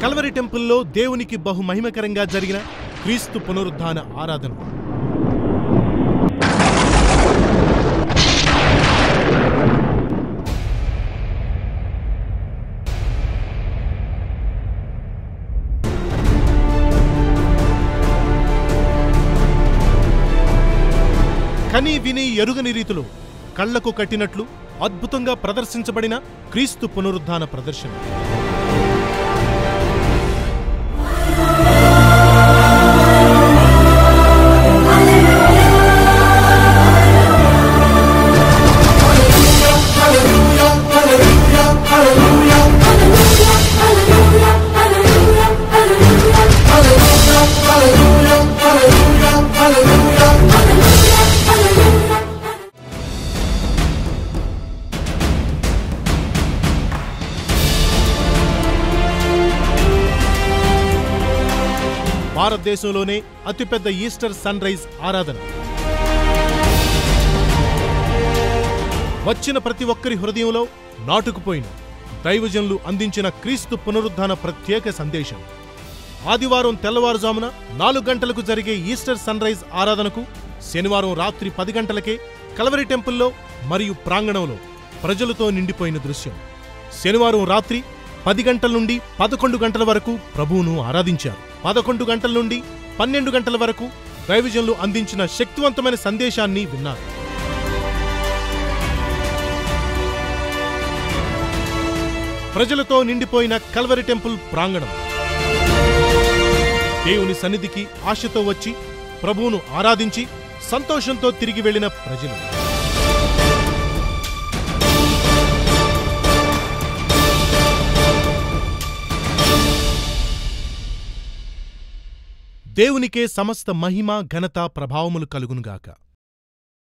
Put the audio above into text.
Calvary టెంపుల్లో దేవునికి బహు మహిమకరంగా జరిగిన క్రీస్తు పునరుద్ధాన ఆరాధన కని విని ఎరుగని రీతిలో కళ్లకు కట్టినట్లు అద్భుతంగా ప్రదర్శించబడిన క్రీస్తు పునరుద్ధాన ప్రదర్శన భారతదేశంలోనే అతిపెద్ద ఈస్టర్ సన్ రైజ్ ఆరాధన వచ్చిన ప్రతి ఒక్కరి హృదయంలో నాటుకుపోయిన దైవజనులు అందించిన క్రీస్తు పునరుద్ధాన ప్రత్యేక సందేశం ఆదివారం తెల్లవారుజామున నాలుగు గంటలకు జరిగే ఈస్టర్ సన్ రైజ్ ఆరాధనకు శనివారం రాత్రి పది గంటలకే కలవరి టెంపుల్లో మరియు ప్రాంగణంలో ప్రజలతో నిండిపోయిన దృశ్యం శనివారం రాత్రి పది గంటల నుండి పదకొండు గంటల వరకు ప్రభువును ఆరాధించారు పదకొండు గంటల నుండి పన్నెండు గంటల వరకు దైవజనులు అందించిన శక్తివంతమైన సందేశాన్ని విన్నారు ప్రజలతో నిండిపోయిన కల్వరి టెంపుల్ ప్రాంగణం దేవుని సన్నిధికి ఆశతో వచ్చి ప్రభువును ఆరాధించి సంతోషంతో తిరిగి వెళ్లిన ప్రజలు దేవునికే సమస్త మహిమ ఘనత ప్రభావములు కలుగునుగాక